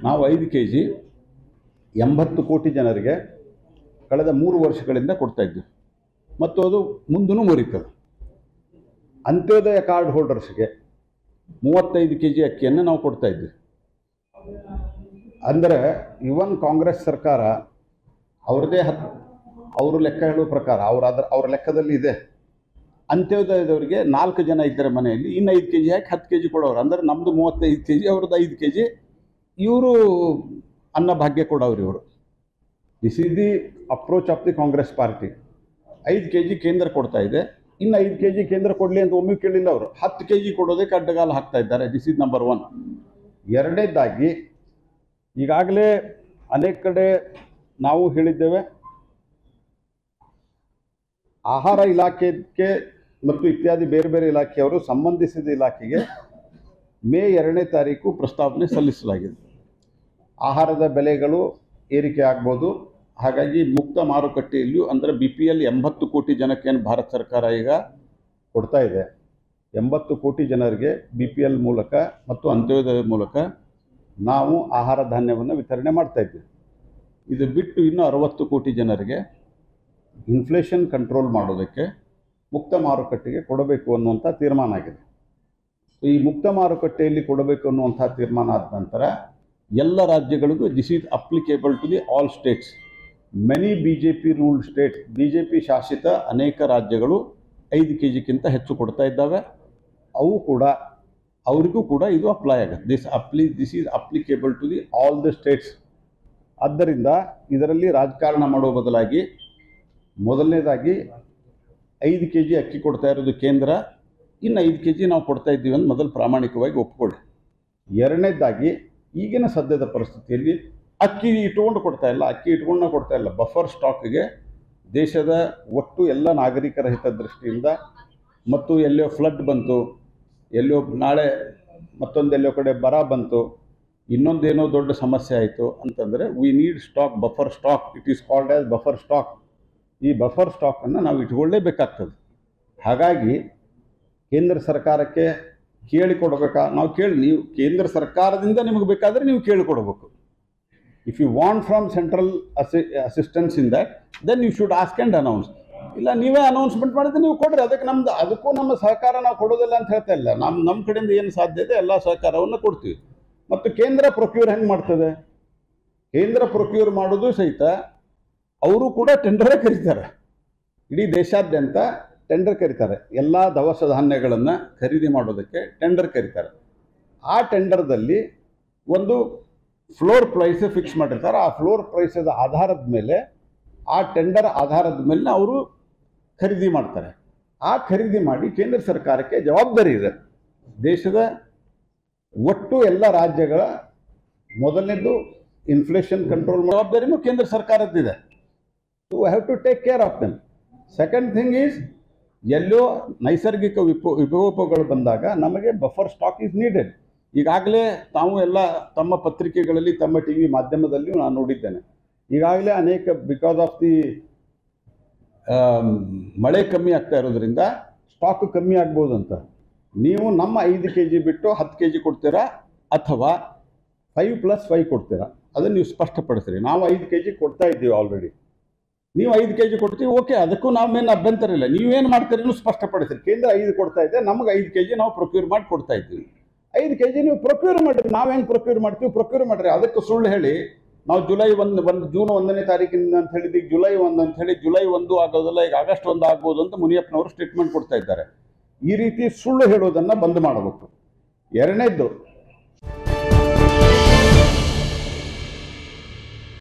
ನಾವು ಐದು K G ಎಂಬತ್ತು ಕೋಟಿ ಜನರಿಗೆ ಕಳೆದ ಮೂರು ವರ್ಷಗಳಿಂದ ಕೊಡ್ತಾ ಇದ್ವಿ ಮತ್ತು ಅದು ಮುಂದೂ ಮುರಿತದೆ ಅಂತ್ಯೋದಯ ಕಾರ್ಡ್ ಹೋಲ್ಡರ್ಸ್ಗೆ ಮೂವತ್ತೈದು ಕೆ ಜಿ ಅಕ್ಕಿಯನ್ನು ನಾವು ಕೊಡ್ತಾ ಇದ್ವಿ ಅಂದರೆ ಇವನ್ ಕಾಂಗ್ರೆಸ್ ಸರ್ಕಾರ ಅವ್ರದ್ದೇ ಹತ್ ಅವರು ಲೆಕ್ಕ ಹೇಳುವ ಪ್ರಕಾರ ಅವ್ರ ಅದ್ರ ಅವ್ರ ಲೆಕ್ಕದಲ್ಲಿ ಇದೆ ಅಂತ್ಯೋದಯದವರಿಗೆ ನಾಲ್ಕು ಜನ ಇದ್ದರೆ ಮನೆಯಲ್ಲಿ ಇನ್ನು ಐದು ಕೆ ಜಿ ಹಾಕಿ ಹತ್ತು ಕೆ ಜಿ ಕೊಡೋರು ಅಂದರೆ ನಮ್ಮದು ಮೂವತ್ತೈದು ಕೆ ಜಿ ಅವ್ರದ್ದು ಐದು ಕೆ ಜಿ ಇವರು ಅನ್ನಭಾಗ್ಯ ಕೊಡೋರು ಇವರು this is the approach of the Congress party ಐದು ಕೆ ಜಿ ಕೇಂದ್ರ ಕೊಡ್ತಾ ಇದೆ ಇನ್ನು ಐದು ಕೆ ಜಿ ಕೇಂದ್ರ ಕೊಡಲಿ ಅಂತ ಒಮ್ಮೆ ಕೇಳಿಲ್ಲ ಅವರು ಹತ್ತು ಕೆ ಜಿ ಕೊಡೋದಕ್ಕೆ ಅಡ್ಡಗಾಲ ಹಾಕ್ತಾ ಇದ್ದಾರೆ ದಿಸ್ ಇಸ್ ನಂಬರ್ ಒನ್ ಎರಡನೇದಾಗಿ ಈಗಾಗಲೇ ಅನೇಕ ಕಡೆ ನಾವು ಹೇಳಿದ್ದೇವೆ ಆಹಾರ ಇಲಾಖೆಗೆ ಮತ್ತು ಇತ್ಯಾದಿ ಬೇರೆ ಬೇರೆ ಇಲಾಖೆಯವರು ಸಂಬಂಧಿಸಿದ ಇಲಾಖೆಗೆ ಮೇ ಎರಡನೇ ತಾರೀಕು ಪ್ರಸ್ತಾವನೆ ಸಲ್ಲಿಸಲಾಗಿದೆ ಆಹಾರದ ಬೆಲೆಗಳು ಏರಿಕೆ ಆಗ್ಬೋದು ಹಾಗಾಗಿ ಮುಕ್ತ ಮಾರುಕಟ್ಟೆಯಲ್ಲಿಯೂ ಅಂದರೆ ಬಿ ಪಿ ಎಲ್ ಎಂಬತ್ತು ಕೋಟಿ ಜನಕ್ಕೇನು ಭಾರತ ಸರ್ಕಾರ ಈಗ ಕೊಡ್ತಾ ಇದೆ ಎಂಬತ್ತು ಕೋಟಿ ಜನರಿಗೆ ಬಿ ಪಿ ಎಲ್ ಮೂಲಕ ಮತ್ತು ಅಂತ್ಯೋದಯ ಮೂಲಕ ನಾವು ಆಹಾರ ಧಾನ್ಯವನ್ನು ವಿತರಣೆ ಮಾಡ್ತಾ ಇದ್ದೀವಿ ಇದು ಬಿಟ್ಟು ಇನ್ನೂ ಅರವತ್ತು ಕೋಟಿ ಜನರಿಗೆ ಇನ್ಫ್ಲೇಷನ್ ಕಂಟ್ರೋಲ್ ಮಾಡೋದಕ್ಕೆ ಮುಕ್ತ ಮಾರುಕಟ್ಟೆಗೆ ಕೊಡಬೇಕು ಅನ್ನುವಂಥ ತೀರ್ಮಾನ ಆಗಿದೆ ಈ ಮುಕ್ತ ಮಾರುಕಟ್ಟೆಯಲ್ಲಿ ಕೊಡಬೇಕು ಅನ್ನುವಂಥ ತೀರ್ಮಾನ ಆದ ನಂತರ ಎಲ್ಲ ರಾಜ್ಯಗಳಿಗೂ this is applicable to the all states many B J P ruled states B J P ಶಾಸಿತ ಅನೇಕ ರಾಜ್ಯಗಳು ಐದು ಕೆ ಜಿಗಿಂತ ಹೆಚ್ಚು ಕೊಡ್ತಾ ಇದ್ದಾವೆ ಅವು ಕೂಡ ಅವರಿಗೂ ಕೂಡ ಇದು ಅಪ್ಲೈ ಆಗುತ್ತೆ this appli this is applicable to the all the states ಆದ್ದರಿಂದ ಇದರಲ್ಲಿ ರಾಜಕಾರಣ ಮಾಡುವ ಬದಲಾಗಿ ಮೊದಲನೇದಾಗಿ ಐದು ಕೆ ಜಿ ಅಕ್ಕಿ ಕೊಡ್ತಾ ಇರೋದು ಕೇಂದ್ರ ಇನ್ನು ಐದು ಕೆ ಜಿ ನಾವು ಕೊಡ್ತಾ ಇದ್ದೀವಿ ಅಂತ ಮೊದಲು ಪ್ರಾಮಾಣಿಕವಾಗಿ ಒಪ್ಕೊಳ್ಳಿ ಎರಡನೇದಾಗಿ ಈಗಿನ ಸದ್ಯದ ಪರಿಸ್ಥಿತಿಯಲ್ಲಿ ಅಕ್ಕಿ ಇಟ್ಕೊಂಡು ಕೊಡ್ತಾ ಇಲ್ಲ ಅಕ್ಕಿ ಇಟ್ಕೊಂಡು ನಾವು ಕೊಡ್ತಾ ಇಲ್ಲ ಬಫರ್ ಸ್ಟಾಕ್ಗೆ ದೇಶದ ಒಟ್ಟು ಎಲ್ಲ ನಾಗರಿಕರ ಹಿತದೃಷ್ಟಿಯಿಂದ ಮತ್ತು ಎಲ್ಲೋ ಫ್ಲಡ್ ಬಂತು ಎಲ್ಲೋ ನಾಳೆ ಮತ್ತೊಂದೆಲ್ಲೋ ಕಡೆ ಬರ ಬಂತು ಇನ್ನೊಂದೇನೋ ದೊಡ್ಡ ಸಮಸ್ಯೆ ಆಯಿತು ಅಂತಂದರೆ we need stock buffer stock it is called as buffer stock ಈ ಬಫರ್ ಸ್ಟಾಕನ್ನು ನಾವು ಇಟ್ಕೊಳ್ಳೇಬೇಕಾಗ್ತದೆ ಹಾಗಾಗಿ ಕೇಂದ್ರ ಸರ್ಕಾರಕ್ಕೆ ಕೇಳಿಕೊಡ್ಬೇಕಾ ನಾವು ಕೇಳಿ ನೀವು ಕೇಂದ್ರ ಸರ್ಕಾರದಿಂದ ನಿಮಗೆ ಬೇಕಾದರೆ ನೀವು ಕೇಳಿಕೊಡ್ಬೇಕು if you want from central assi assistance in that then you should ask and announce ಇಲ್ಲ ನೀವೇ ಅನೌನ್ಸ್ಮೆಂಟ್ ಮಾಡಿದ್ರೆ ನೀವು ಕೊಡ್ರಿ ಅದಕ್ಕೆ ನಮ್ದು ಅದಕ್ಕೂ ನಮ್ಮ ಸಹಕಾರ ನಾವು ಕೊಡೋದಿಲ್ಲ ಅಂತ ಹೇಳ್ತಾ ಇಲ್ಲ ನಮ್ಮ ನಮ್ಮ ಕಡೆಯಿಂದ ಏನು ಸಾಧ್ಯ ಇದೆ ಎಲ್ಲ ಸಹಕಾರವನ್ನು ಕೊಡ್ತೀವಿ ಮತ್ತು ಕೇಂದ್ರ ಪ್ರೊಕ್ಯೂರ್ ಹೆಂಗೆ ಮಾಡ್ತದೆ ಕೇಂದ್ರ ಪ್ರೊಕ್ಯೂರ್ ಮಾಡೋದು ಸಹಿತ ಅವರು ಕೂಡ ಟೆಂಡರೇ ಕರೀತಾರೆ ಇಡೀ ದೇಶಾದ್ಯಂತ ಟೆಂಡರ್ ಕರೀತಾರೆ ಎಲ್ಲ ದವಸ ಧಾನ್ಯಗಳನ್ನು ಖರೀದಿ ಮಾಡೋದಕ್ಕೆ ಟೆಂಡರ್ ಕರೀತಾರೆ ಆ ಟೆಂಡರ್ದಲ್ಲಿ ಒಂದು ಫ್ಲೋರ್ ಪ್ರೈಸ್ ಫಿಕ್ಸ್ ಮಾಡಿರ್ತಾರೆ ಆ ಫ್ಲೋರ್ ಪ್ರೈಸದ ಆಧಾರದ ಮೇಲೆ ಆ ಟೆಂಡರ್ ಆಧಾರದ ಮೇಲೆ ಅವರು ಖರೀದಿ ಮಾಡ್ತಾರೆ ಆ ಖರೀದಿ ಮಾಡಿ ಕೇಂದ್ರ ಸರ್ಕಾರಕ್ಕೆ ಜವಾಬ್ದಾರಿ ಇದೆ ದೇಶದ ಒಟ್ಟು ಎಲ್ಲ ರಾಜ್ಯಗಳ ಮೊದಲನೇದು ಇನ್ಫ್ಲೇಷನ್ ಕಂಟ್ರೋಲ್ ಜವಾಬ್ದಾರಿನೂ ಕೇಂದ್ರ ಸರ್ಕಾರದ್ದಿದೆ to have to take care of them second thing is ಎಲ್ಲೋ ನೈಸರ್ಗಿಕ ವಿಪೋ ವಿಕೋಪಗಳು ಬಂದಾಗ ನಮಗೆ ಬಫರ್ ಸ್ಟಾಕ್ ಈಸ್ ನೀಡೆಡ್ ಈಗಾಗಲೇ ತಾವು ಎಲ್ಲ ತಮ್ಮ ಪತ್ರಿಕೆಗಳಲ್ಲಿ ತಮ್ಮ ಟಿ ವಿ ಮಾಧ್ಯಮದಲ್ಲಿಯೂ ನಾನು ನೋಡಿದ್ದೇನೆ ಈಗಾಗಲೇ ಅನೇಕ ಬಿಕಾಸ್ ಆಫ್ ದಿ ಮಳೆ ಕಮ್ಮಿ ಆಗ್ತಾ ಇರೋದ್ರಿಂದ ಸ್ಟಾಕ್ ಕಮ್ಮಿ ಆಗ್ಬೋದು ಅಂತ ನೀವು ನಮ್ಮ ಐದು ಕೆ ಜಿ ಬಿಟ್ಟು ಹತ್ತು ಕೆ ಜಿ ಕೊಡ್ತೀರಾ ಅಥವಾ ಫೈವ್ ಪ್ಲಸ್ ಫೈವ್ ಕೊಡ್ತೀರಾ ಅದನ್ನು ನೀವು ಸ್ಪಷ್ಟಪಡಿಸ್ರಿ ನಾವು ಐದು ಕೆ ಜಿ ಕೊಡ್ತಾ ಇದ್ದೀವಿ ಆಲ್ರೆಡಿ ನೀವು ಐದು ಕೆ ಜಿ ಕೊಡ್ತೀವಿ ಓಕೆ ಅದಕ್ಕೂ ನಾವೇನು ಅಭ್ಯಂತರ ಇಲ್ಲ ನೀವೇನು ಮಾಡ್ತೀರಿ ಸ್ಪಷ್ಟಪಡಿಸ್ರಿ ಕೇಂದ್ರ ಐದು ಕೊಡ್ತಾ ಇದೆ ನಮಗೆ ಐದು ಕೆ ಜಿ ನಾವು ಪ್ರೊಕ್ಯೂರ್ ಮಾಡಿ ಕೊಡ್ತಾ ಇದ್ದೀವಿ ಐದು ಕೆ ಜಿ ನೀವು ಪ್ರೊಕ್ಯೂರ್ ಮಾಡಿರಿ ನಾವು ಹೆಂಗೆ ಪ್ರೊಕ್ಯೂರ್ ಮಾಡ್ತೀವಿ ಪ್ರೊಕ್ಯೂರ್ ಮಾಡಿರಿ ಅದಕ್ಕೆ ಸುಳ್ಳು ಹೇಳಿ ನಾವು ಜುಲೈ ಒಂದು ಒಂದು ಜೂನ್ ಒಂದನೇ ತಾರೀಕಿನಿಂದ ಅಂತ ಹೇಳಿದ್ದು ಈಗ ಜುಲೈ ಒಂದು ಅಂತ ಹೇಳಿ ಜುಲೈ ಒಂದು ಆಗೋದಿಲ್ಲ ಈಗ ಆಗಸ್ಟ್ ಒಂದು ಆಗ್ಬೋದು ಅಂತ ಮುನಿಯಪ್ಪನವರು ಸ್ಟೇಟ್ಮೆಂಟ್ ಕೊಡ್ತಾ ಇದ್ದಾರೆ ಈ ರೀತಿ ಸುಳ್ಳು ಹೇಳೋದನ್ನು ಬಂದ್ ಮಾಡಬೇಕು ಎರಡನೇದ್ದು